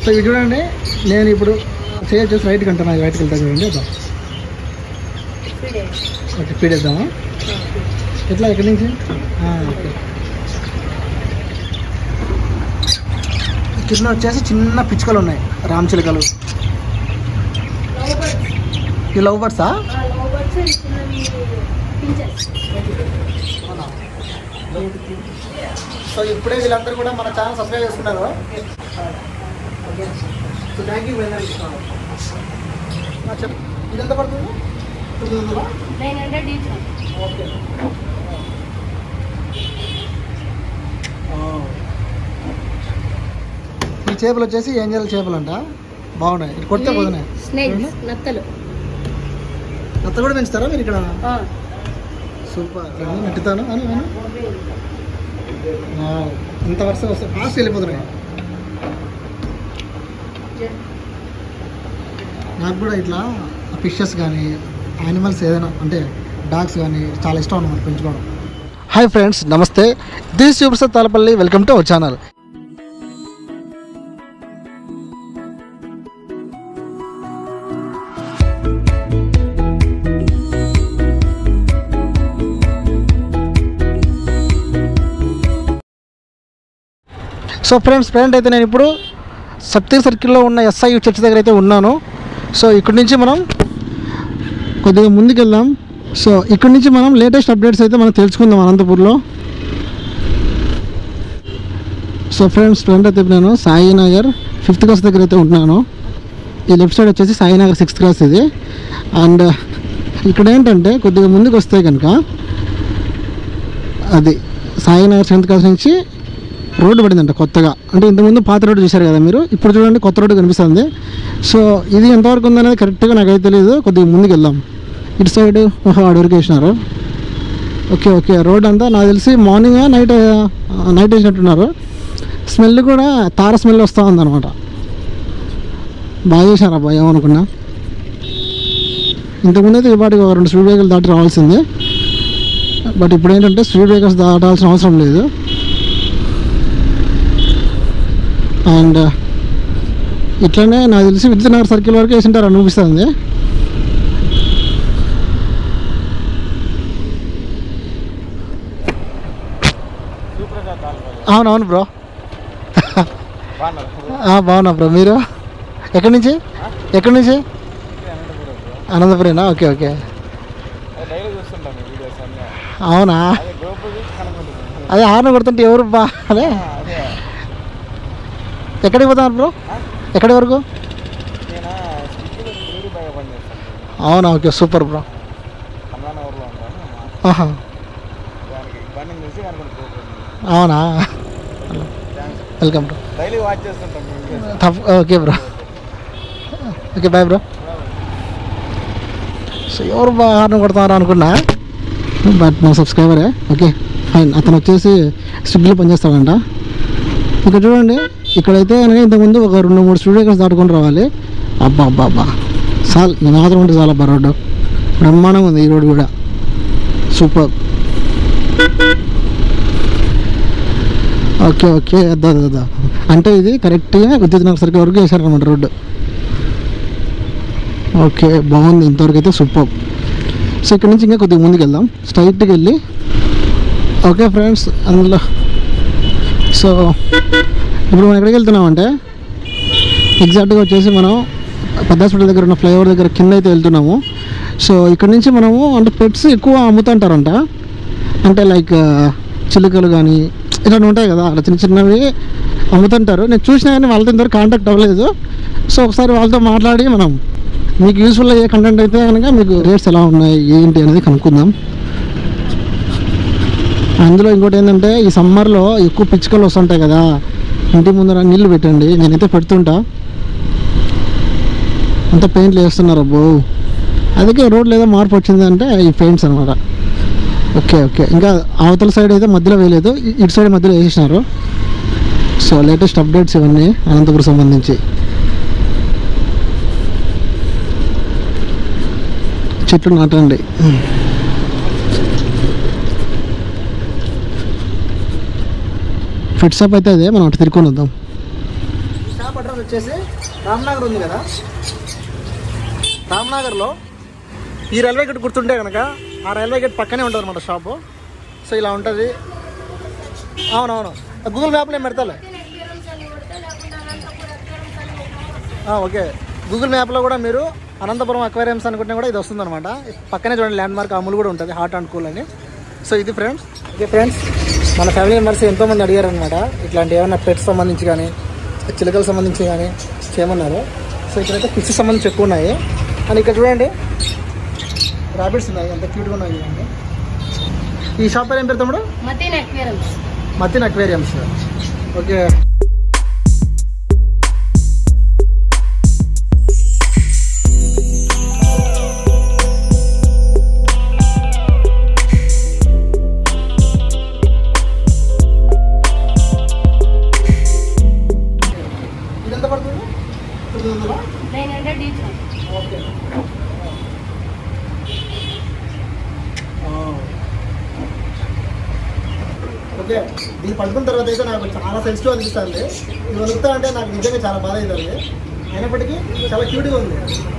So ఇది చూడండి నేను ఇప్పుడు చేయొచ్చు రైట్కి అంటాను రైట్కి వెళ్తా చూడండి అబ్బా ఓకే స్పీడ్ వేద్దామా ఎట్లా ఎక్కడి నుంచి ఆ, ఓకే కింద వచ్చేసి చిన్న పిచ్చుకలు ఉన్నాయి రామ్ చిలుకలు ఈ లవ్ బర్డ్సా సో ఇప్పుడే వీళ్ళందరూ కూడా మన ఛానల్ సబ్స్క్రైబ్ చేసుకున్నారు okay so thank you very చెప్పు ఇది ఎంత పడుతుంది తొమ్మిది వందలా నైన్ హండ్రెడ్ ఈచ్ ఓకే ఈ చేపలు వచ్చేసి ఏంజల్ చేపలు అంట బాగున్నాయి ఇటు కొడితే పోతున్నాయి స్నేక్స్ నత్తలు నత్త కూడా పెంచుతారా మీరు ఇక్కడ సూపర్ రెండు నెట్టుతాను అని నేను వావ్. ఇంత వరుస వస్తే ఫాస్ట్ వెళ్ళిపోతున్నాయి నాకు కూడా ఇట్లా ఫిషెస్ కానీ యానిమల్స్ ఏదైనా అంటే డాగ్స్ కానీ చాలా ఇష్టం అన్నమాట పెంచుకోవడం హాయ్ ఫ్రెండ్స్ నమస్తే దిస్ చూపిస్తా Talapalli welcome to our channel so friends friend అయితే నేను ఇప్పుడు సత్య సర్కిల్లో ఉన్న ఎస్ఐ చర్చ్ దగ్గర అయితే ఉన్నాను సో ఇక్కడి నుంచి మనం కొద్దిగా ముందుకు వెళ్దాం సో ఇక్కడి నుంచి మనం లేటెస్ట్ అప్డేట్స్ అయితే మనం తెలుసుకుందాం అనంతపూర్లో సో ఫ్రెండ్స్ ఫ్రెండ్ అయితే ఇప్పుడు నేను సాయినగర్ ఫిఫ్త్ క్లాస్ దగ్గర అయితే ఉంటున్నాను ఈ లెఫ్ట్ సైడ్ వచ్చేసి సాయినగర్ సిక్స్త్ క్లాస్ ఇది అండ్ ఇక్కడ ఏంటంటే కొద్దిగా ముందుకు వస్తే కనుక అది సాయినగర్ సెవెంత్ క్లాస్ నుంచి రోడ్డు పడిందంట కొత్తగా అంటే ఇంతకుముందు పాత రోడ్డు చూశారు కదా మీరు ఇప్పుడు చూడండి కొత్త రోడ్డు కనిపిస్తుంది సో ఇది ఎంతవరకు ఉందనేది కరెక్ట్గా నాకైతే తెలియదు కొద్దిగా ముందుకు వెళ్దాం ఇటు సైడ్ ఆడ వరకు వేసినారు ఓకే ఓకే రోడ్ అంతా నాకు తెలిసి మార్నింగ్ నైట్ నైట్ వేసినట్టున్నారు స్మెల్ కూడా తార స్మెల్ వస్తూ ఉందన్నమాట బాగా చేశారు అబ్బా ఏమనుకున్నా ఇంతకుముందు అయితే ఈ పాటికి ఒక రెండు స్పీడ్ బ్రేకర్లు దాటి రావాల్సిందే బట్ ఇప్పుడు ఏంటంటే స్పీడ్ బ్రేకర్స్ దాటాల్సిన అవసరం లేదు అండ్ ఇట్లనే నాకు తెలిసి విద్యునగర్ సర్కిల్ వరకు వేసింటారు అనిపిస్తుంది అవునవును బ్రో బాగున్నా బ్రో మీరు ఎక్కడి నుంచి ఎక్కడి నుంచి అనంతపురేనా ఓకే ఓకే డైలీ చూస్తుంటాను వీడియోస్ అన్నీ అవునా అదే గోపు చూసి కనుక్కుంటున్నాను అదే హార్న్ కొడుతుంటే ఎవరు బా అదే అదే ఎక్కడికి పోతున్నారు బ్రో ఎక్కడి వరకు నేను స్విగ్గీలో డెలివరీ బాయ్ పని చేస్తాను అవునా ఓకే సూపర్ బ్రో కమలానగర్లో ఉంటాను ఆహా దానికి బండి చూసి కనుక్కుంటున్నాను అవునా వెల్కమ్ బ్రో డైలీ వాచ్ చేస్తుంటాను మీ వీడియోస్ తప్ప okay bro okay bye bro so ఎవరు బాగా హార్న్ కొడతారు అనుకున్నా బట్ మా సబ్స్క్రైబరే ఓకే ఫైన్ అతను వచ్చేసి స్విగ్గీలో పనిచేస్తాడంట ఇక్కడ చూడండి ఇక్కడైతే కనుక ఇంతకుముందు ఒక రెండు మూడు స్టూడియోస్ దాటుకొని రావాలి అబ్బా అబ్బా అబ్బా చాలు నేను మాత్రం ఉంటే చాలా అబ్బా రోడ్డు బ్రహ్మాండంగా ఉంది ఈ రోడ్డు కూడా సూపర్ ఓకే ఓకే అద్దా అద్దా అంటే ఇది కరెక్ట్గా విద్యుత్ నగర్ సర్కిల్ వరకు వేసారనమాట రోడ్డు ఓకే బాగుంది ఇంతవరకు అయితే సూపర్ సో ఇక్కడ నుంచి ఇంకా కొద్దిగా ముందుకు వెళ్దాం స్ట్రైట్కి వెళ్ళి ఓకే ఫ్రెండ్స్ అందులో సో ఇప్పుడు మనం ఎక్కడికి వెళ్తున్నామంటే ఎగ్జాక్ట్గా వచ్చేసి మనం పెద్ద హాస్పిటల్ దగ్గర ఉన్న ఫ్లైఓవర్ దగ్గర కింద అయితే వెళ్తున్నాము సో ఇక్కడ నుంచి మనము అంటే పెట్స్ ఎక్కువ అమ్ముతుంటారంట అంటే లైక్ చిలుకలు కానీ ఇట్లాంటివి ఉంటాయి కదా అలా చిన్న చిన్నవి అమ్ముతుంటారు నేను చూసినా కానీ వాళ్ళతో ఇంతవరకు కాంటాక్ట్ అవ్వలేదు సో ఒకసారి వాళ్ళతో మాట్లాడి మనం మీకు యూస్ఫుల్ అయ్యే కంటెంట్ అయితే కనుక మీకు రేట్స్ ఎలా ఉన్నాయి ఏంటి అనేది కనుక్కుందాం అందులో ఇంకోటి ఏంటంటే ఈ సమ్మర్లో ఎక్కువ పిచ్చుకలు వస్తుంటాయి కదా ఇంటి ముందర నీళ్లు పెట్టండి నేనైతే పెడుతుంటా అంతా పెయింట్లు వేస్తున్నారు అబ్బో అందుకే రోడ్లో ఏదో మార్పు వచ్చిందంటే ఈ పెయింట్స్ అనమాట ఓకే ఓకే ఇంకా అవతల సైడ్ అయితే మధ్యలో వేయలేదు ఇ- ఇటు సైడ్ మధ్యలో వేసేసినారు సో లేటెస్ట్ అప్డేట్స్ ఇవన్నీ అనంతపురం సంబంధించి చెట్లు నాటండి ఫిట్సప్ అయితే అదే మనం అటు తిరుక్కొని వద్దాం అడ్రస్ వచ్చేసి రామ్నగర్ ఉంది కదా రామ్నగర్లో ఈ రైల్వే గేట్ గుర్తుంటే కనుక ఆ రైల్వే గేట్ పక్కనే ఉంటుంది అనమాట షాపు సో ఇలా ఉంటుంది అవునవును గూగుల్ మ్యాప్లో ఏం పెడతాలే ఆ, ఓకే గూగుల్ మ్యాప్లో కూడా మీరు అనంతపురం అక్వేరియంస్ అనుకుంటే కూడా ఇది వస్తుంది అనమాట పక్కనే చూడండి ల్యాండ్ మార్క్ అమూల్ కూడా ఉంటుంది హాట్ అండ్ కూల్ అని సో ఇది ఫ్రెండ్స్ ఓకే ఫ్రెండ్స్ మన ఫ్యామిలీ మెంబర్స్ ఎంతోమంది అడిగారు అనమాట ఇట్లాంటి ఏమైనా పెట్స్ సంబంధించి కానీ చిలకలకు సంబంధించి కానీ చేయమన్నారు సో ఇక్కడైతే ఫిష్ సంబంధించి ఎక్కువ ఉన్నాయి అండ్ ఇక్కడ చూడండి రాబిట్స్ ఉన్నాయి ఎంత క్యూట్గా ఉన్నాయి చూడండి ఈ షాప్ పేరు ఏం పేరు తమ్ముడు Mateen aquariums Mateen aquariums okay ఇది ఎంత పడుతుంది తొమ్మిది వందలా nine hundred each okay okay దీన్ని పడుకున్న తర్వాత అయితే నాకు చాలా సెన్సిటివ్ అనిపిస్తుంది ఇది వణుకుతా అంటే నాకు నిజంగా చాలా బాధ అవుతుంది అయినప్పటికీ చాలా క్యూట్గా ఉంది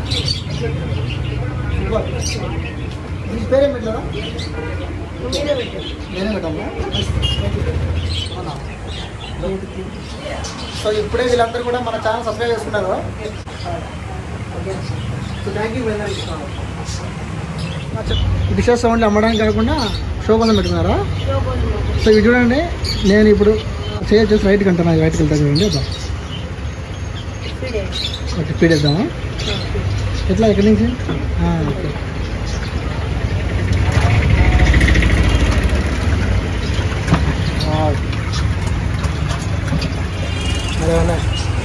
సూపర్. దీని పేరేం పెట్టలేదా నేనే పెట్టాలా అవునా? సో ఇప్పుడే వీళ్ళందరూ కూడా మన ఛానల్ సబ్స్క్రైబ్ చేసుకున్నారు so thank you dishes only అమ్మడానికి కాకుండా షో కోసం పెట్టుకున్నారా సో ఇవి చూడండి నేను ఇప్పుడు చేయొచ్చు వచ్చేసి రైట్కి అంటాను రైట్కి వెళ్తా చూడండి అబ్బా ఓకే ఫీడ్ వేద్దామా ఎట్లా ఎక్కడి నుంచి ఆ, ఓకే వావ్. అదే ఉన్నాయి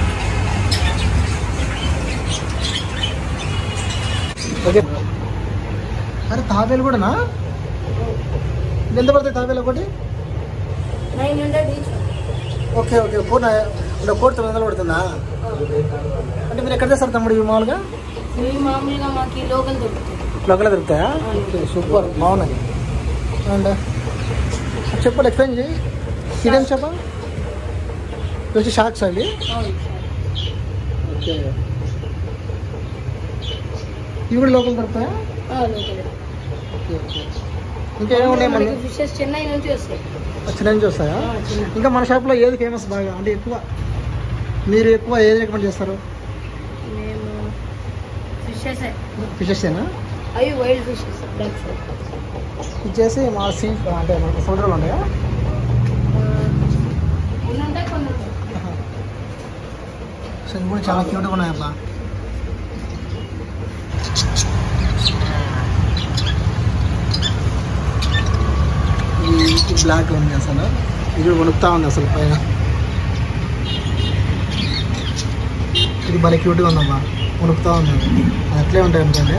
ఓకే అరే తాబేలు కూడానా ఇది ఎంత పడుతుంది తాబేలు ఒకటి nine hundred each okay okay పూర్ణ అంటే కోటి తొమ్మిది వందలు పడుతుందా అంటే మీరు ఎక్కడ చేస్తారు తమ్ముడు ఇవి మామూలుగా ఇవి మామూలుగా మాకు ఈ లోకల్ దొరుకుతాయి లోకల్ దొరుకుతాయా ఓకే సూపర్ బాగున్నాయి అండ్ చెప్పాలి ఎక్స్ప్లెయిన్ చేయి ఇదేం చెప్ప ఇది వచ్చి షార్క్స్ అండి అవును ఓకే ఇవి కూడా లోకల్ దొరుకుతాయా ఆ, లోకల్ ఓకే ఓకే ఇంకా ఏమి ఉన్నాయి మన మనకి ఫిషెస్ చెన్నై నుంచి వస్తాయి చిన్న నుంచి వస్తాయా ఆ, చిన్న ఇంకా మన షాప్లో ఏది ఫేమస్ బాగా అంటే ఎక్కువ మీరు ఎక్కువ ఏది రికమెండ్ చేస్తారు మేము ఫిషెస్ ఫిషెస్సేనా అవి వైల్డ్ ఫిషెస్ డక్స్ ఇచ్చేసి మా సీ అంటే మనకు సముద్రంలో ఉన్నాయా కొన్ని ఉంటాయి కొన్ని ఉంటాయి సో ఇవి కూడా చాలా క్యూట్గా ఉన్నాయి అబ్బా ఇది బ్లాక్ ఉంది అసలు ఇది వణుకుతా ఉంది అసలు పైన ఇది భలే క్యూట్గా ఉందమ్మా వణుకుతా ఉంది అది అట్లే ఉంటాయి అనుకోండి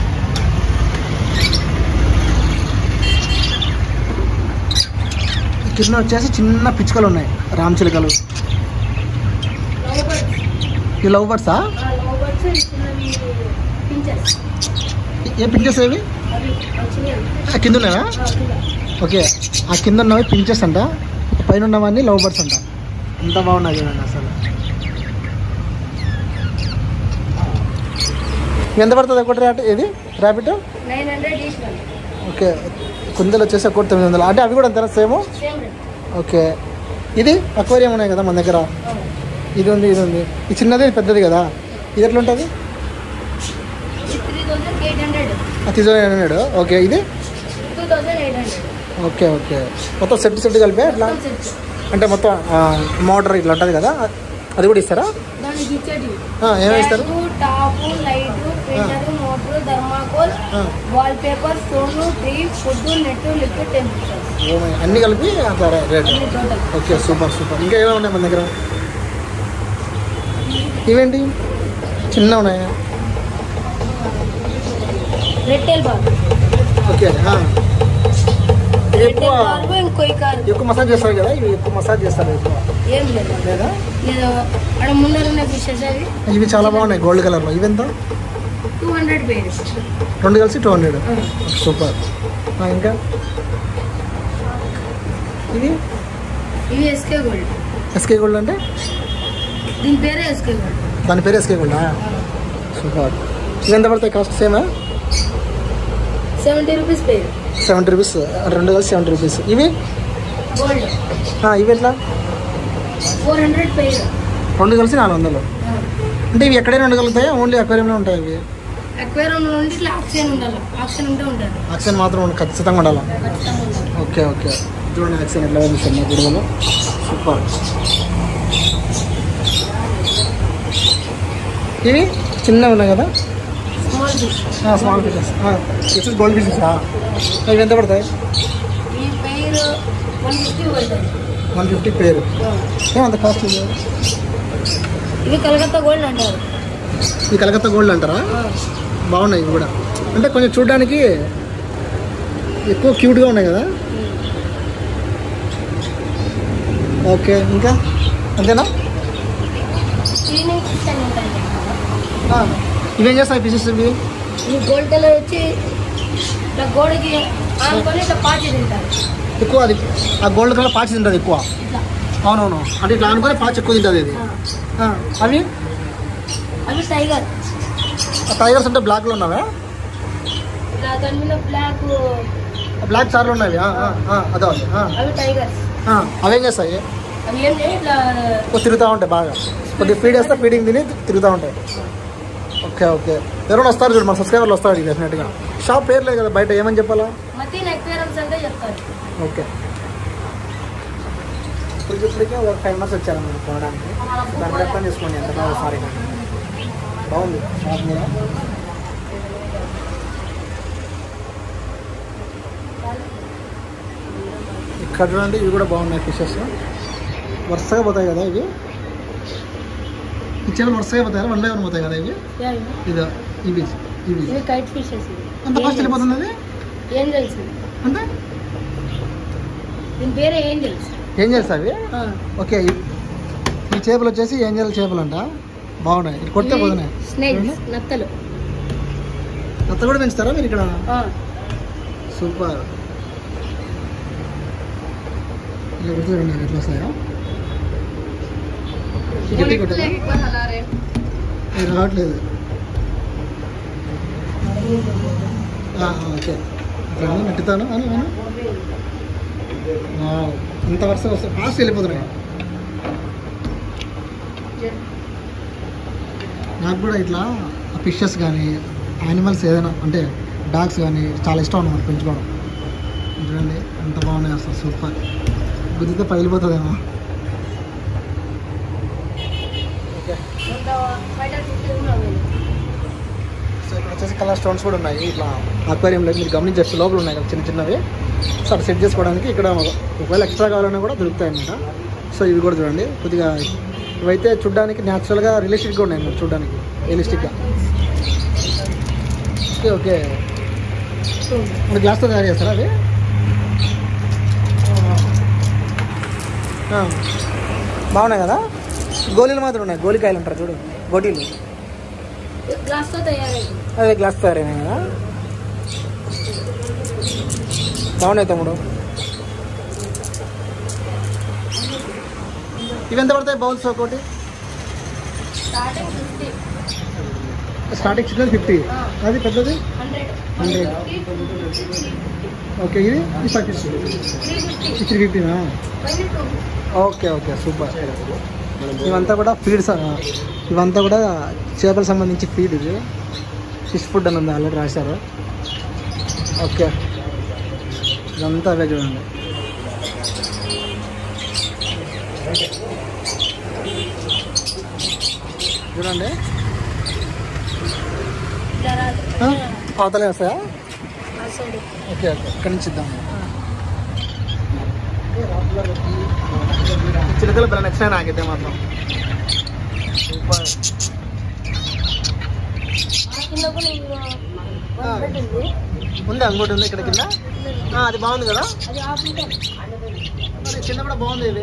కింద వచ్చేసి చిన్న పిచ్చుకలు ఉన్నాయి రామ్ చిలుకలు లవ్ బర్డ్స్ ఈ లవ్ బర్డ్సా లవ్ బర్డ్స్ చిన్నవి పించర్స్ ఏ పించెస్ ఏవి అవి చిన్నవి ఆ కింద ఉన్నాయా ఓకే ఆ కింద ఉన్నవి పించెస్ అంట పైన ఉన్నవన్నీ లవ్ బర్డ్స్ అంట ఎంత బాగున్నాయి చూడండి అసలు ఎంత పడుతుంది ఒకటి ర్యాట్ ఇది rabbit nine hundred each one okay కుందలు వచ్చేసి ఒకటి తొమ్మిది వందలు అంటే అవి కూడా అంతేనా సేమ్ సేమ్ రేట్ ఓకే ఇది అక్వేరియం ఉన్నాయి కదా మన దగ్గర ఇది ఉంది ఇది ఉంది ఈ చిన్నది ఇది పెద్దది కదా ఇది ఎట్లా ఉంటుంది త్రీ థౌసండ్ ఎయిట్ హండ్రెడ్ తీసుకో అన్నాడు ఓకే ఇది two thousand eight hundred okay okay మొత్తం సెట్ సెట్ కలిపి అట్లా అంటే మొత్తం మోటార్ ఇట్లా ఉంటుంది కదా అది కూడా ఇస్తారా దానికి ఇచ్చేటివి ఆ, ఏమేమి ఇస్తారు top light printer motor thermocol ఆ, wall paper stone tree food net liquid temperature ఏమై అన్నీ కలిపి అంత రేట్ అన్ని టోటల్ ఓకే సూపర్ సూపర్ ఇంకా ఏమేమి ఉన్నాయి మన దగ్గర ఇవేంటి చిన్న ఉన్నాయా రెడ్ టైల్ బాల్ ఓకే ఆ. ఇవి రెడ్ ఎక్కువ టైల్ బాల్ ఇంకో కార్ ఎక్కువ మసాజ్ చేస్తారు కదా ఇవి ఎక్కువ మసాజ్ చేస్తారు ఎక్కువ ఏం లేదు లేదా లేదా అక్కడ ముందర ఉన్న ఫిషెస్ అవి ఇవి చాలా బాగున్నాయి గోల్డ్ కలర్లో ఇవి ఎంత టూ హండ్రెడ్ పేరు రెండు కలిసి టూ హండ్రెడ్ సూపర్ ఆ, ఇంకా ఇది ఇవి ఎస్కే గోల్డ్ ఎస్కే గోల్డ్ అంటే దీని పేరే ఎస్కే దాని పేరు ఎస్కేకుండా సూపర్ ఇది ఎంత పడతాయి కాస్ట్ సేమా seventy rupees pair seventy rupees రెండు కలిసి సెవెంటీ రూపీస్ ఇవి గోల్డ్ ఆ, ఇవి ఎట్లా ఫోర్ హండ్రెడ్ పేరు రెండు కలిసి నాలుగు వందలు అంటే ఇవి ఎక్కడైనా ఉండగలుగుతాయా ఓన్లీ అక్వేరియంలో ఉంటాయి ఇవి అక్వేరియం నుండి ఇట్లా ఆక్సిజన్ ఉండాలి ఆక్సిజన్ ఉంటే ఉంటుంది ఆక్సిజన్ మాత్రం ఉండ- ఖచ్చితంగా ఉండాలి ఖచ్చితంగా ఉండాలి ఓకే ఓకే చూడండి ఆక్సిజన్ ఎట్లా పంపిస్తుంది గుడిలో సూపర్ ఇవి చిన్నవి ఉన్నాయి కదా small fish small fishes it's gold fishes ఇవి ఎంత పడతాయి ఈ పేరు వన్ ఫిఫ్టీ పడుతుంది వన్ ఫిఫ్టీ పేరు ఏమంత కాస్ట్ ఇది ఇవి కలకత్తా గోల్డ్ అంటారు ఇది కలకత్తా గోల్డ్ అంటారా బాగున్నాయి ఇవి కూడా అంటే కొంచెం చూడడానికి ఎక్కువ క్యూట్గా ఉన్నాయి కదా ఓకే ఇంకా అంతేనా క్లీనింగ్ ఫిష్ అని ఉంటాయి ఆ, ఇవేం చేస్తాయి ఫిషెస్ ఇవి ఈ గోల్డ్ కలర్ వచ్చి ఇట్లా గోడకి ఆనుకొని ఇట్లా పాచి తింటారు ఎక్కువ అది ఆ గోల్డ్ కలర్ పాచి తింటుంది ఎక్కువ ఇట్లా అవునవును అంటే ఇట్లా అనుకొని పాచి ఎక్కువ తింటుంది ఇది ఆ. ఆ, అవి అవి టైగర్ ఆ టైగర్స్ అంటే బ్లాక్లో ఉన్నవా ఇట్లా దాని మీద బ్లాక్ బ్లాక్ చార్లు ఉన్నవి ఆ, ఆ, ఆ, అదే అదే ఆ, అవి టైగర్స్ ఆ, అవేం చేస్తాయి అవి ఏం చేయాలి ఇట్లా ఎక్కువ తిరుగుతూ ఉంటాయి బాగా కొద్దిగా ఫీడ్ వేస్తే ఫీడింగ్ తిని తిరుగుతూ ఉంటాయి ఓకే ఓకే ఎవరైనా వస్తారు చూడు మన సబ్స్క్రైబర్లు వస్తారు డెఫినెట్గా షాప్ పేరు లేదు కదా బయట ఏమని చెప్పాలా మతీన్ ఎక్వేరమ్స్ అంటే చెప్తారు ఓకే ఇప్పుడు ఇప్పటికే ఒక ఫైవ్ మంత్స్ వచ్చారు మీరు కొనడానికి దాన్ని కూడా ఎక్కడ తీసుకోండి ఎంత బాగా సారీ బాగుంది షాప్ కూడా ఇక్కడ చూడండి ఇవి కూడా బాగున్నాయి ఫిషెస్ వరుసగా పోతాయి కదా ఇవి ఈ చెవులు వరుసగా పోతాయి వన్ బై వన్ పోతాయి కదా ఇవి యా, ఇవి. ఇది ఇవి ఇవి ఇవి కైట్ ఫిషెస్ ఎంత కాస్ట్ వెళ్ళిపోతుంది అది ఏం తెలుసు అంతే దీని పేరే ఏం తెలుసు ఏం చేస్తాయి అవి ఓకే ఈ- ఈ చేపలు వచ్చేసి ఏంజల్ చేపలు అంట బాగున్నాయి ఇది కొట్టే పోతున్నాయి స్నేక్స్ నత్తలు కొత్త కూడా పెంచుతారా మీరు ఇక్కడ ఆ, సూపర్ ఇలా కొడుతూ ఉన్నాయి ఎట్లా వస్తాయో ఈ గట్టి కొట్టదా ఇది రావట్లేదు ఆ, ఆ, ఓకే ఇట్లా అన్నీ నెట్టుతాను అని నేను వావ్, ఇంత వరుస వస్తాయి ఫాస్ట్ వెళ్ళిపోతున్నాయి నాకు కూడా ఇట్లా ఫిషెస్ కానీ యానిమల్స్ ఏదైనా అంటే డాగ్స్ కానీ చాలా ఇష్టం అన్నమాట పెంచుకోవడం చూడండి ఎంత బాగున్నాయి అసలు సూపర్ గుద్దితే పగిలిపోతుందేమో ఓకే కొంత బయట ఫిషెస్ కూడా ఉన్నాయి. సో ఇక్కడ వచ్చేసి కలర్ స్టోన్స్ కూడా ఉన్నాయి ఇట్లా అక్వేరియంలో మీరు గమనించచ్చు లోపల ఉన్నాయి కదా చిన్న చిన్నవి సో అక్కడ సెట్ చేసుకోవడానికి ఇక్కడ ఒకవేళ ఎక్స్ట్రా కావాలన్నా కూడా దొరుకుతాయి అన్నమాట సో ఇవి కూడా చూడండి కొద్దిగా ఇవైతే చూడడానికి న్యాచురల్గా రియలిస్టిక్గా ఉన్నాయి అన్నమాట చూడడానికి రియలిస్టిక్గా ఓకే ఓకే ఇప్పుడు గ్లాస్తో తయారు చేస్తారా అవి ఆ. బాగున్నాయి కదా గోళీలు మాత్రం ఉన్నాయి గోలికాయలు అంటారు చూడు గోటీలు గ్లాస్ తో తయారైంది అదే గ్లాస్ తయారైనాయి కదా బాగున్నాయి తమ్ముడు ఇవి ఎంత పడతాయి బౌల్స్ ఒకటి స్టార్టింగ్ ఫిఫ్టీ స్టార్టింగ్ చిన్నది ఫిఫ్టీ అది పెద్దది హండ్రెడ్ హండ్రెడ్ ఓకే ఇది ఇది five fifty three fifty three ఫిఫ్టీనా మళ్ళీ టూ ఓకే ఓకే సూపర్ ఇవంతా కూడా ఫీడ్స్ ఇవంతా కూడా చేపలకు సంబంధించి ఫీడ్ ఇది ఫిష్ ఫుడ్ అని ఉంది ఆల్రెడీ రాశారు ఓకే ఇదంతా అవే చూడండి చూడండి ఆ? అవతలే వస్తాయా సైడ్ ఓకే ఓకే ఇక్కడి నుంచి ఇద్దాం చిలకలు భలే నచ్చినాయి నాకైతే మాత్రం సూపర్ కింద కూడా ఇంకో ఆ. వన్ బెడ్ ఉంది ఉంది అంగోటి ఉంది ఇక్కడ కింద ఆ, అది బాగుంది కదా అది హాఫ్ లీటర్ మరి కింద కూడా బాగుంది ఇది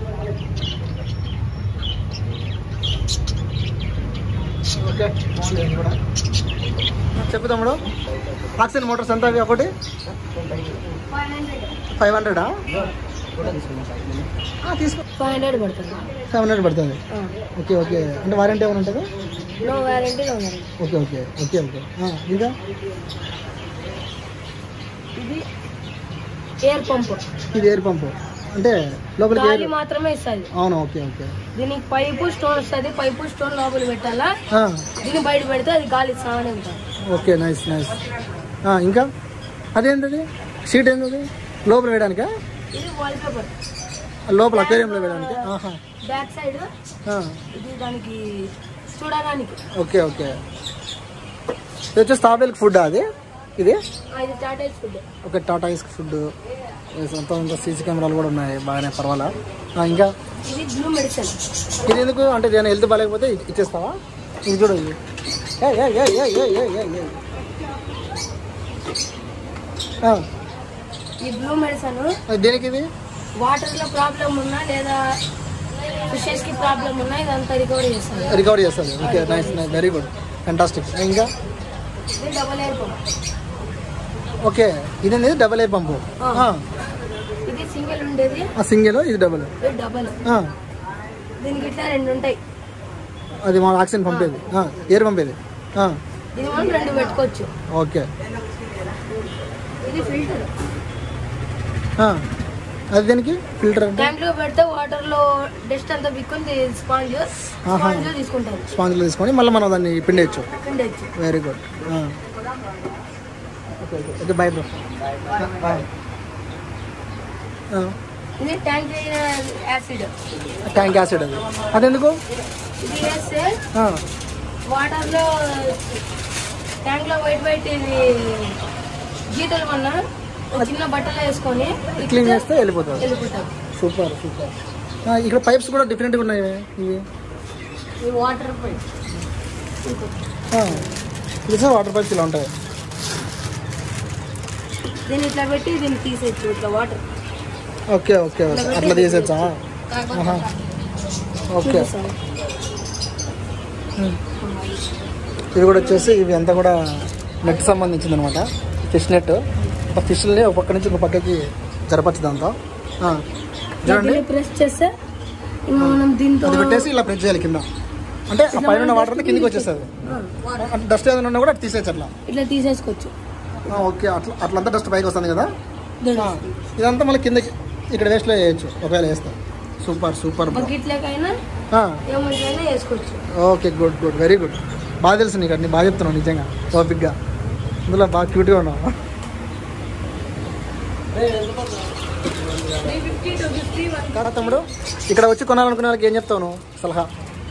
ఓకే బాగుంది ఇది కూడా చెప్పు తమ్ముడు ఆక్సిజన్ మోటార్స్ ఎంత అవి ఒకటి ఫైవ్ హండ్రెడ్ ఫైవ్ హండ్రెడా తీసుకో ఫైవ్ హండ్రెడ్ పడుతుంది సెవెన్ హండ్రెడ్ పడుతుంది ఓకే ఓకే అంటే వారంటీ ఏమైనా ఉంటుందా no warranty no warranty okay okay okay okay ఆ, ఇంకా ఇది ఎయిర్ పంప్ ఇది ఎయిర్ పంపు అంటే లోపలికి గాలి ఎయిర్ మాత్రమే ఇస్తుంది అవును ఓకే ఓకే దీనికి పైపు స్టోన్ వస్తుంది పైపు స్టోన్ లోపల పెట్టాలా ఆ, దీన్ని బయట పెడితే అది గాలి ఇస్తామని ఉంటుంది ఓకే నైస్ నైస్ ఆ, ఇంకా అదేంటది షీట్ ఏంటది లోపల వేయడానికా ఇది వాల్ పేపర్ లోపల అక్వేరియంలో వేయడానికి ఆహా బ్యాక్ సైడ్ ఆ, ఇది దానికి చూడడానికి ఓకే ఓకే ఇది వచ్చేసి తాబేలకు ఫుడ్ అది ఇది ఆ, ఇది టాటా ఫుడ్ ఓకే టాటా ఇస్క్ ఫుడ్ సొంత సీసీ కెమెరాలు కూడా ఉన్నాయి బాగానే పర్వాలా ఆ, ఇంకా ఇది బ్లూ మెడిసిన్ ఇది ఎందుకు అంటే నేను హెల్త్ బాగాలేకపోతే ఇ- ఇచ్చేస్తావా ఇది చూడు ఇది ఏయ్, ఏయ్, ఏయ్, ఏయ్, ఏయ్, ఏయ్, ఏయ్, ఏయ్. ఆ, ఈ బ్లూ మెడిసిన్ అది దేనికి ఇది వాటర్ లో ప్రాబ్లం ఉన్నా లేదా ఫిషెస్ కి ప్రాబ్లం ఉన్నా ఇదంతా రికవరీ చేస్తుంది రికవరీ చేస్తుంది okay nice nice very good fantastic ఇంకా ఇది డబల్ ఎయిర్ పంప్ ఓకే ఇది అనేది డబల్ ఏ పంపు ఆ. ఇది సింగిల్ ఉండేది సింగిల్ ఇది డబల్ ఇది డబల్ దీనికి ఇట్లా రెండు ఉంటాయి అది మా ఆక్సిజన్ పంపేది ఎయిర్ పంపేది ఆ, ఇది మనం రెండు పెట్టుకోవచ్చు ఓకే ఇది ఫిల్టర్ ఆ, అది దేనికి ఫిల్టర్ అంటే ట్యాంక్ లో పెడితే వాటర్ లో డస్ట్ అంతా బిక్కుంది స్పాంజ్ స్పాంజ్ తీసుకుంటారు స్పాంజ్లో తీసుకొని మళ్ళీ మనం దాన్ని పిండేయచ్చు పిండొచ్చు very good okay okay bye bro bye ఇది ట్యాంక్ యాసిడ్ ట్యాంక్ యాసిడ్ అది అదెందుకు ఇది వేస్తే ఆ, వాటర్ లో ట్యాంక్ లో వైట్ వైట్ ఇది గీతలు వల్ల ఒక చిన్న బట్టలు వేసుకొని క్లీన్ చేస్తే వెళ్ళిపోతుంది వెళ్ళిపోతారు సూపర్ సూపర్ ఆ, ఇక్కడ పైప్స్ కూడా డిఫరెంట్గా ఉన్నాయి ఇవి ఈ వాటర్ పైప్ ఆ, ఇది సార్ వాటర్ పైప్స్ ఇలా ఉంటాయి దీన్ని ఇట్లా పెట్టి దీన్ని తీసేయచ్చు ఇట్లా వాటర్ ఓకే ఓకే ఓకే అట్లా తీసేచ్చా ఆహా. ఓకే ఉమ్. ఇది కూడా వచ్చేసి ఇవి అంతా కూడా నెట్ సంబంధించింది అనమాట ఫిష్ నెట్ ఒక ఫిష్ని ఒక పక్క నుంచి ఇంకో పక్కకి జరపచ్చు దాంతో ఆ, చూడండి ప్రెస్ చేస్తే ఇంకా మనం దీంతో అది పెట్టేసి ఇలా ప్రెస్ చేయాలి కింద అంటే ఆ పైన ఉన్న వాటర్ అంతా కిందికి వచ్చేస్తుంది ఆ, డస్ట్ ఏదైనా ఉన్నా కూడా అటు తీసేయచ్చు అట్లా ఇట్లా తీసేసుకోవచ్చు ఆ, ఓకే అట్లా అట్లంతా డస్ట్ పైకి వస్తుంది కదా ఆ, ఇదంతా మళ్ళీ కిందకి ఇక్కడ వేస్ట్లో వేయచ్చు ఒకవేళ వేస్తా సూపర్ సూపర్ బకెట్ లేకైనా ఏమంటైనా వేసుకోవచ్చు okay good good very good బాగా తెలుసు నీకు అన్ని బాగా చెప్తున్నావు నిజంగా ఓపిక్గా ఇందులో బాగా క్యూట్గా ఉన్నావు three fifty two fifty one కాదా తమ్ముడు ఇక్కడ వచ్చి కొనాలనుకునే వాళ్ళకి ఏం చెప్తావు నువ్వు సలహా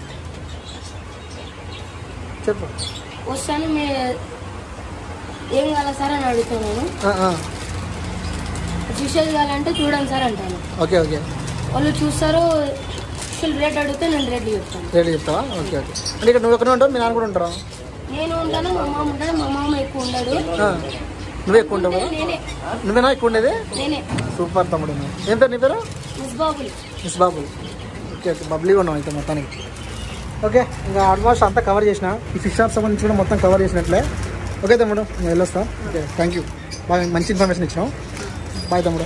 చెప్పు వస్తాను మీ ఏం కావాలి సార్ అని అడుగుతాను నేను ఆ, ఆ. ఫిషెస్ కావాలంటే చూడండి సార్ అంటాను ఓకే ఓకే వాళ్ళు చూస్తారు ఫిష్ రేట్ అడిగితే నేను రేట్లు చెప్తాను రేట్ చెప్తావా ఓకే ఓకే అంటే ఇక్కడ నువ్వు ఎక్కడ ఉంటావు మీ నాన్న కూడా ఉంటారా నేను ఉంటాను మా మామ ఉంటాడు మా మామ ఎక్కువ ఉండడు ఆ. నువ్వే ఎక్కువ ఉంటావు నేనే నువ్వేనా ఎక్కువ ఉండేది నేనే సూపర్ తమ్ముడు నువ్వు. ఏం పేరు నీ పేరు ముస్బాబుల్ మిస్ బాబు ఓకే ఓకే బబ్లీగా ఉన్నావు అయితే మొత్తానికి ఓకే ఇంకా ఆల్మోస్ట్ అంతా కవర్ చేసిన ఈ ఫిష్ షాప్ సంబంధించి కూడా మొత్తం కవర్ చేసినట్లే ఓకే తమ్ముడు నేను వెళ్ళొస్తా ఓకే థ్యాంక్ యూ బాగా మంచి ఇన్ఫర్మేషన్ ఇచ్చినావు బాయ్ తమ్ముడు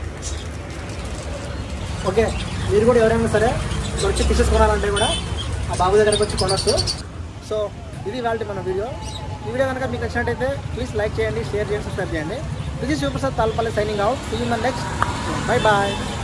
ఓకే మీరు కూడా ఎవరైనా సరే ఇక్కడ వచ్చి ఫిషెస్ కొనాలంటే కూడా ఆ బాబు దగ్గరకు వచ్చి కొనొచ్చు సో ఇది వాళ్ళ మన వీడియో ఈ వీడియో కనుక మీకు నచ్చినట్టయితే ప్లీజ్ లైక్ చేయండి షేర్ చేయండి సబ్స్క్రైబ్ చేయండి ఇది Shivaprasad Talpalli signing out see in next bye bye